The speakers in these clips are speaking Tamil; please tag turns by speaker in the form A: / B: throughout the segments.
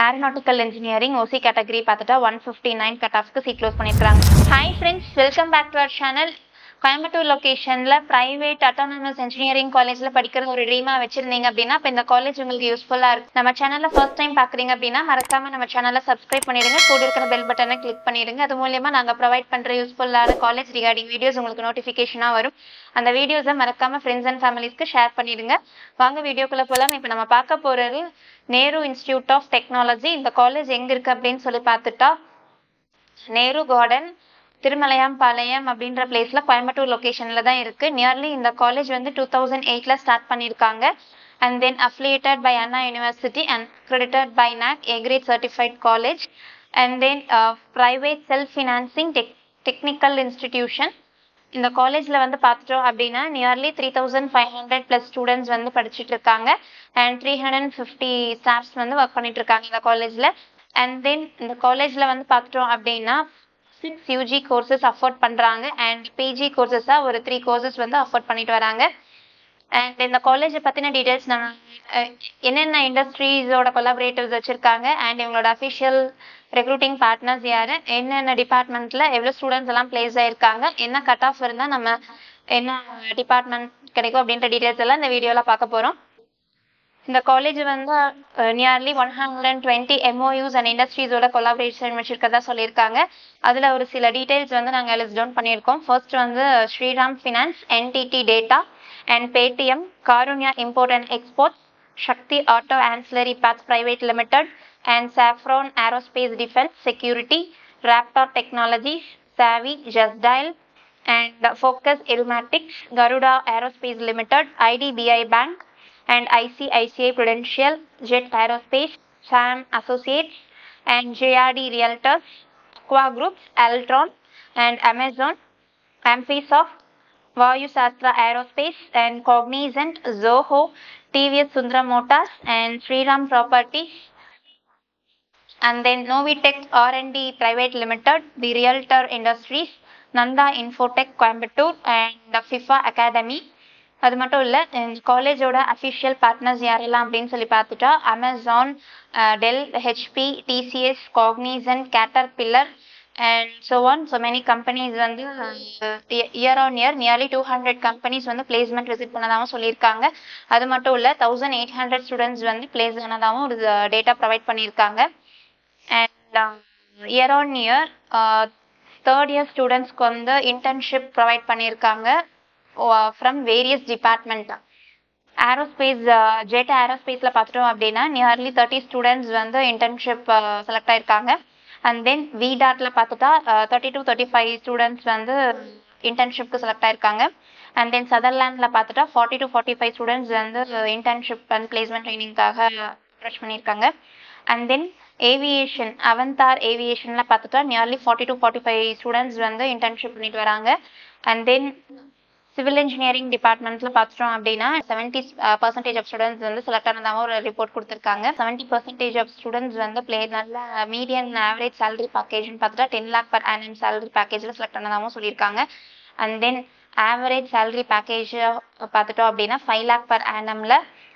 A: ஏரோநாட்டிக்கல் இன்ஜினியரிங் ஓசி கேட்டகரி பார்த்துட்டா ஒன் ஃபிஃப்டி நைன் கட் ஆஃப்க்கு சீட் க்ளோஸ் பண்ணியிருக்காங்க hi friends welcome back to our channel Coimbatore லொக்கேஷனில் ப்ரைவேட் அட்டானமஸ் இன்ஜினியரிங் காலேஜில் படிக்கிறது ஒரு ட்ரீமாக வச்சிருந்தீங்க அப்படின்னா இப்போ இந்த காலேஜ் உங்களுக்கு யூஸ்ஃபுல்லாக இருக்கும் நம்ம சேனலில் ஃபர்ஸ்ட் டைம் பார்க்குறீங்க அப்படின்னா மறக்காம நம்ம சேனலை சப்ஸ்கிரைப் பண்ணிடுங்க கூட இருக்கிற பெல் பட்டனை கிளிக் பண்ணிடுங்க அது மூலியமாக நாங்கள் ப்ரொவைட் பண்ணுற யூஸ்ஃபுல்லான காலேஜ் ரிகார்டிங் வீடியோஸ் உங்களுக்கு நோட்டிஃபிகேஷனாக வரும் அந்த வீடியோஸை மறக்காம ஃப்ரெண்ட்ஸ் அண்ட் ஃபேமிலிஸ்க்கு ஷேர் பண்ணிடுங்க வாங்க வீடியோக்குள்ளே போகலாம் இப்போ நம்ம பார்க்க போகிறது நேரு இன்ஸ்டியூட் ஆஃப் டெக்னாலஜி இந்த காலேஜ் எங்கே இருக்குது அப்படின்னு சொல்லி பார்த்துட்டா நேரு கார்டன் திருமலையாம்பாளையம் அப்படின்ற பிளேஸ்ல கோயம்புத்தூர் லொகேஷன்ல தான் இருக்கு நியர்லி இந்த காலேஜ் வந்து டூ தௌசண்ட் எயிட்ல ஸ்டார்ட் பண்ணியிருக்காங்க and then affiliated by Anna university and credited by NAAC A grade certified college and then private self financing tech technical institution இந்த காலேஜில் வந்து பார்த்துட்டோம் அப்படின்னா nearly three thousand five hundred plus students வந்து படிச்சுட்டு இருக்காங்க and three hundred and fifty staffs வந்து ஒர்க் பண்ணிட்டு இருக்காங்க இந்த காலேஜில் அண்ட் தென் இந்த காலேஜில் வந்து பார்த்துட்டோம் அப்படின்னா சிக்ஸ் யூஜி கோர்சஸ் அஃபோர்ட் பண்ணுறாங்க அண்ட் பிஜி கோர்சஸாக ஒரு த்ரீ கோர்சஸ் வந்து அஃபோர்ட் பண்ணிட்டு வராங்க அண்ட் இந்த காலேஜை பற்றின டீட்டெயில்ஸ் நம்ம அஹ், என்னென்ன இண்டஸ்ட்ரீஸோட கொலாபரேட்டிவ்ஸ் வச்சுருக்காங்க அண்ட் இவங்களோட அஃபிஷியல் ரெக்ரூட்டிங் பார்ட்னர்ஸ் யார் என்னென்ன டிபார்ட்மெண்ட்டில் எவ்வளோ ஸ்டூடெண்ட்ஸ் எல்லாம் பிளேஸ் ஆயிருக்காங்க என்ன கட் ஆஃப் இருந்தால் நம்ம என்ன டிபார்ட்மெண்ட் கிடைக்கும் அப்படின்ற டீட்டெயில்ஸ் எல்லாம் இந்த வீடியோவில் பார்க்க போகிறோம் இந்த காலேஜ் வந்து nearly one hundred and twenty MOUs and இண்டஸ்ட்ரீஸோட கொலாபரேஷன் வச்சிருக்கதா சொல்லியிருக்காங்க அதில் ஒரு சில டீட்டெயில்ஸ் வந்து நாங்கள் லிஸ்ட் டவுன் பண்ணியிருக்கோம் ஃபர்ஸ்ட் வந்து Shriram finance NTT data and Paytm Karunya import and exports Sakthi auto ancillary patch private limited and Safran aerospace defence security Raptor technologies Saavi ஜஸ்டைல் and Focus Aromatics, Garuda Aerospace Limited, IDBI Bank, and ICICI Prudential, Jet Aerospace, SAM Associates, and JRD Realtors, Aqua Groups, Altron, and Amazon, Amphisoft, Vayu Sastra Aerospace, and Cognizant, Zoho, TVS Sundra Motors, and Sriram Properties, and then Novitech R&D Private Limited, the Realtor Industries, Nandha infotech Coimbatore and FIFA academy அது மட்டும் இல்லை இந்த காலேஜோட அஃபிஷியல் பார்ட்னர்ஸ் யாரெல்லாம் அப்படின்னு சொல்லி பார்த்துட்டா Amazon Dell HP TCS Cognizant Caterpillar and so on so many companies வந்து year on year nearly two hundred companies வந்து பிளேஸ்மெண்ட் விசிட் பண்ணதாகவும் சொல்லியிருக்காங்க அது மட்டும் இல்லை தௌசண்ட் எயிட் ஹண்ட்ரட் ஸ்டூடெண்ட்ஸ் வந்து பிளேஸ் ஆனதாகவும் ஒரு டேட்டா ப்ரொவைட் பண்ணியிருக்காங்க and year on year third year ஸ்டூடெண்ட்ஸ்க்கு வந்து இன்டர்ன்ஷிப் ப்ரொவைட் பண்ணியிருக்காங்க from various department aerospace jet ஏரோஸ்பேஸில் பார்த்துட்டோம் அப்படின்னா நியர்லி தேர்ட்டி ஸ்டூடெண்ட்ஸ் வந்து இன்டர்ன்ஷிப் செலக்ட் ஆயிருக்காங்க அண்ட் தென் விடாட்டில் பார்த்துட்டா thirty to thirty five students வந்து இன்டர்ன்ஷிப்க்கு செலக்ட் ஆயிருக்காங்க அண்ட் தென் சதர்லாண்டில் பார்த்துட்டா forty to forty five students வந்து இன்டர்ன்ஷிப் அண்ட் பிளேஸ்மெண்ட் ட்ரைனிங்காக அப்ரோச் பண்ணியிருக்காங்க அண்ட் தென் ஏவியேஷன் அவந்தார் ஏவியேஷனில் பார்த்துட்டா nearly forty to forty five students வந்து இன்டர்ன்ஷிப் பண்ணிட்டு வராங்க அண்ட் தென் சிவில் இன்ஜினியரிங் டிபார்ட்மெண்ட்ல பார்த்துட்டோம் அப்படின்னா செவன்டி பர்சன்டேஜ் ஆஃப் ஸ்டூடெண்ட்ஸ் வந்து செலக்ட் ஆனதாகவும் ஒரு ரிப்போர்ட் கொடுத்துருக்காங்க செவன்டி பர்சன்டேஜ் ஆஃப் ஸ்டூடெண்ட்ஸ் வந்து பிளே நல்ல மீடியன் ஆவரேஜ் சேலரி பேக்கேஜ்னு பார்த்துட்டா ten lakh per annum salary பேக்கேஜில் செலக்ட் ஆனதாகவும் சொல்லியிருக்காங்க and then average salary package பார்த்துட்டோம் அப்படின்னா ஃபைவ் லேக் பர் ஆனம்ல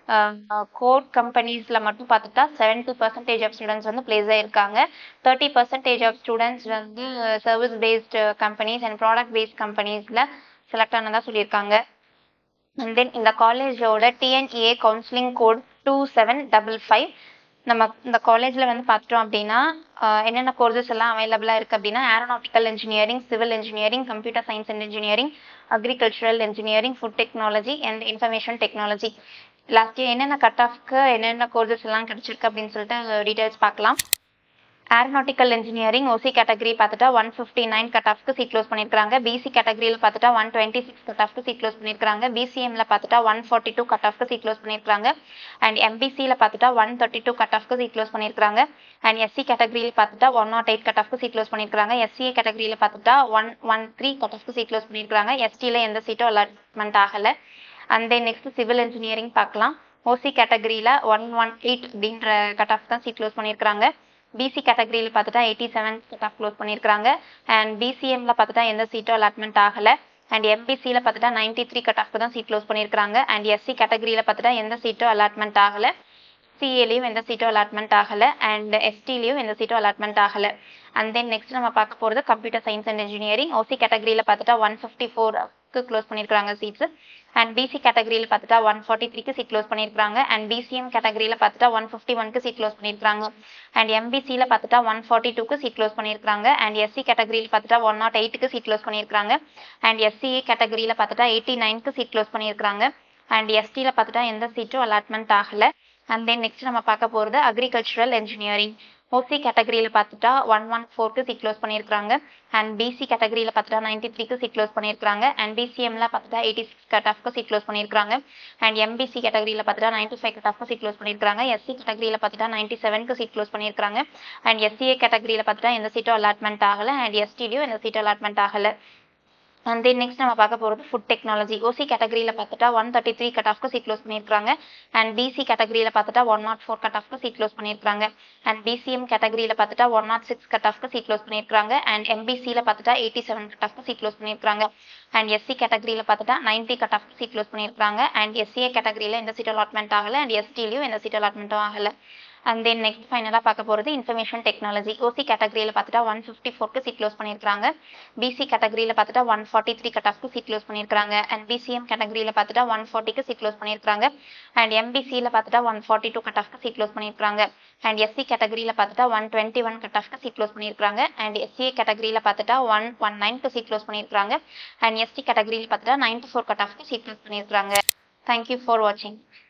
A: கோட் கம்பெனிஸில் மட்டும் பார்த்துட்டா செவன்டி பர்சன்டேஜ் ஆஃப் ஸ்டூடெண்ட்ஸ் வந்து பிளேஸ் ஆயிருக்காங்க தேர்ட்டி பர்சன்டேஜ் ஆஃப் ஸ்டூடெண்ட்ஸ் வந்து service based companies and product based கம்பெனிஸில் செலக்ட் ஆனதா சொல்லியிருக்காங்க அண்ட் தென் இந்த காலேஜோட TNEA counselling code two seven double five நம்ம இந்த காலேஜில் வந்து பார்த்துட்டோம் அப்படின்னா ஆஹ் என்னென்ன கோர்சஸ் எல்லாம் அவைலபிளாக இருக்குது அப்படின்னா aeronautical engineering civil engineering computer science and engineering agricultural engineering food technology and information technology last year என்னென்ன கட் ஆஃப்க்கு என்னென்ன கோர்சஸ் எல்லாம் கிடைச்சிருக்கு அப்படின்னு சொல்லிட்டு டீட்டெயில்ஸ் பார்க்கலாம் ஏரோநாட்டிக்கல் இன்ஜினியரிங் ஓசி கேட்டகரி பார்த்துட்டா ஒன் ஃபிஃப்டி நைன் கட் ஆஃப்க்கு சீட் க்ளோஸ் பண்ணியிருக்காங்க பிசி கேட்டகரியில் பார்த்துட்டா ஒன் டுவெண்ட்டி சிக்ஸ் கட் ஆஃப்க்கு சீட் க்ளோஸ் பண்ணியிருக்காங்க பிசிஎம்ல பார்த்துட்டா ஒன் ஃபார்ட்டி டூ கட் ஆஃப்க்கு சீட் க்ளோஸ் பண்ணியிருக்காங்க அண்ட் எம்பிசியில் பார்த்துட்டா ஒன் தேர்ட்டி டூ கட் ஆஃப்க்கு சீட் க்ளோஸ் பண்ணியிருக்காங்க அண்ட் எஸ்சி கேட்டகரியில் பார்த்துட்டா ஒன் நாட் எயிட் கட் ஆஃப்க்கு சீட் க்ளோஸ் பண்ணியிருக்காங்க எஸ்சிஏ கேட்டகரியில் பார்த்துட்டா ஒன் ஒன் த்ரீ கட் ஆஃப்க்கு சீட் க்ளோஸ் பண்ணியிருக்காங்க எஸ்டியில் எந்த சீட்டும் அலாட்மெண்ட் ஆகலை and then next civil engineering பார்க்கலாம் ஓசி கேட்டகரியில் ஒன் ஒன் எயிட் அப்படின்ற கட் ஆஃப் தான் சீட் க்ளோஸ் பண்ணியிருக்காங்க பிசி கேட்டகரியில் பார்த்துட்டா eighty seven cut off close பண்ணியிருக்காங்க அண்ட் பிசிஎம்ல பார்த்துட்டா எந்த சீட்டும் அலாட்மெண்ட் ஆகலை அண்ட் எம்பிசியில் பார்த்துட்டா நைன்டி த்ரீ கட் ஆஃப்க்கு தான் சீட் க்ளோஸ் பண்ணியிருக்காங்க அண்ட் எஸ்சி கேட்டகரியில் பார்த்துட்டா எந்த சீட்டும் அலாட்மெண்ட் ஆகலை எஸ்சிஏலையும் எந்த சீட்டும் அலாட்மெண்ட் ஆகலை அண்ட் எஸ்டிலையும் எந்த சீட்டும் அலாட்மெண்ட் ஆகலை அண்ட் தென் நெக்ஸ்ட் நம்ம பார்க்க போகிறது computer science and engineering OC கேட்டகரியில் பார்த்துட்டா ஒன் ஃபிஃப்டி ஃபோருக்கு க்ளோஸ் பண்ணியிருக்காங்க சீட்ஸ் அண்ட் பிசி கேட்டகரியில் பார்த்துட்டா ஒன் ஃபார்ட்டி த்ரீக்கு சீட் க்ளோஸ் பண்ணியிருக்காங்க அண்ட் பிசிஎம் கேட்டகரியில் பார்த்துட்டா ஒன் ஃபிஃப்டி ஒன்க்கு சீட் க்ளோஸ் பண்ணியிருக்காங்க அண்ட் எம்பிசியில் பார்த்துட்டா ஒன் ஃபார்ட்டி டூக்கு சீட் க்ளோஸ் பண்ணியிருக்காங்க அண்ட் எஸ்சி கேட்டகரியில் பார்த்துட்டா ஒன் நாட் எயிட்டுக்கு சீட் க்ளோஸ் பண்ணியிருக்காங்க அண்ட் எஸ்சிஏ கேட்டகரியில் பார்த்துட்டா எயிட்டி நைன்க்கு சீட் க்ளோஸ் பண்ணியிருக்காங்க அண்ட் எஸ்டியில் பார்த்துட்டா எந்த சீட்டும் அலாட்மெண்ட் ஆகலை அண்ட் தென் நெக்ஸ்ட் நம்ம பார்க்க போகிறது அக்ரிகல்ச்சரல் இன்ஜினியரிங் ஓசி கேட்டகரியில் பார்த்துட்டா ஒன் ஒன் ஃபோர்க்கு சீட் க்ளோஸ் பண்ணியிருக்காங்க அண்ட் பிசி கேட்டகரியில் பார்த்துட்டா நைன்டி த்ரீக்கு சீட் க்ளோஸ் பண்ணியிருக்காங்க அண்ட் பிசிஎம்ல பார்த்துட்டா எயிட்டி சிக்ஸ் கட் ஆஃப்க்கு சீட் க்ளோஸ் பண்ணியிருக்காங்க அண்ட் எம்பிசி கேட்டகரியில் பார்த்துட்டா நைன்டி ஃபைவ் கட் ஆஃப்க்கு சீட் க்ளோஸ் பண்ணியிருக்காங்க எஸ்சி கேட்டகரியில் பார்த்துட்டா நைன்டி செவனுக்கு சீட் க்ளோஸ் பண்ணியிருக்காங்க அண்ட் எஸ்சிஏ கேட்டகரியில் பார்த்துட்டா எந்த சீட்டும் அலாட்மெண்ட் ஆகலை அண்ட் எஸ்டிலையும் எந்த சீட்டும் அலாட்மெண்ட் ஆகலை அண்ட் தென் நெக்ஸ்ட் நம்ம பார்க்க போகிறது ஃபுட் டெக்னாலஜி ஓசி கேட்டகரியில் பார்த்துட்டா ஒன் தேர்ட்டி த்ரீ கட் ஆஃப்க்கு சீட் க்ளோஸ் பண்ணியிருக்காங்க அண்ட் பிசி கேட்டகரியில் பார்த்துட்டா ஒன் நாட் ஃபோர் கட் ஆஃப்க்கு சீட் க்ளோஸ் பண்ணியிருக்காங்க அண்ட் பிசிஎம் கேட்டகரியில் பார்த்துட்டா ஒன் நாட் சிக்ஸ் கட் ஆஃப்க்கு சீட் க்ளோஸ் பண்ணியிருக்காங்க அண்ட் எம்பிசியில் பார்த்துட்டா எயிட்டி செவன் கட் ஆஃப்க்கு சீட் க்ளோஸ் பண்ணியிருக்காங்க அண்ட் எஸ்சி கேட்டகரியில் பார்த்துட்டா நைன்ட்டி கட் ஆஃப்க்கு சீட் க்ளோஸ் பண்ணியிருக்காங்க அண்ட் எஸ்சிஏ கேட்டகரியில் எந்த சீட் அலாட்மெண்ட் ஆகலை அண்ட் எஸ்டிலையும் எந்த சீட் அலாட்மெண்ட்டும் ஆகலை அண்ட் தென் நெக்ஸ்ட் ஃபைனலாக பார்க்க போகிறது இன்ஃபர்மேஷன் டெக்னாலஜி ஓசி கேட்டகரியில் பார்த்துட்டா ஒன் ஃபிஃப்டி ஃபோர்க்கு சீட் க்ளோஸ் பண்ணியிருக்காங்க பிசி கேட்டகரியில் பார்த்துட்டா ஒன் ஃபார்ட்டி த்ரீ கட் ஆஃப்க்கு சீட் க்ளோஸ் பண்ணியிருக்காங்க அண்ட் பிசிஎம் கேட்டகரியில் பார்த்துட்டா ஒன் ஃபார்ட்டிக்கு சீட் க்ளோஸ் பண்ணியிருக்காங்க அண்ட் எம்பிசியில் பார்த்துட்டா ஒன் ஃபார்ட்டி டூ கட் ஆஃப்க்கு சீட் க்ளோஸ் பண்ணியிருக்காங்க அண்ட் எஸ்சி கேட்டகரியில் பார்த்துட்டா ஒன் டுவெண்ட்டி ஒன் கட் ஆஃப்க்கு சீட் க்ளோஸ் பண்ணியிருக்காங்க அண்ட் எஸ்சிஏ கேட்டகரியில் பார்த்துட்டா ஒன் ஒன் நைன்க்கு சீட் க்ளோஸ் பண்ணியிருக்காங்க அண்ட் எஸ்டி கேட்டகரியில் பார்த்துட்டா நைன்ட்டி ஃபோர் கட் ஆஃப்க்கு சீட் க்ளோஸ் பண்ணியிருக்காங்க தேங்க்யூ ஃபார் வாட்சிங்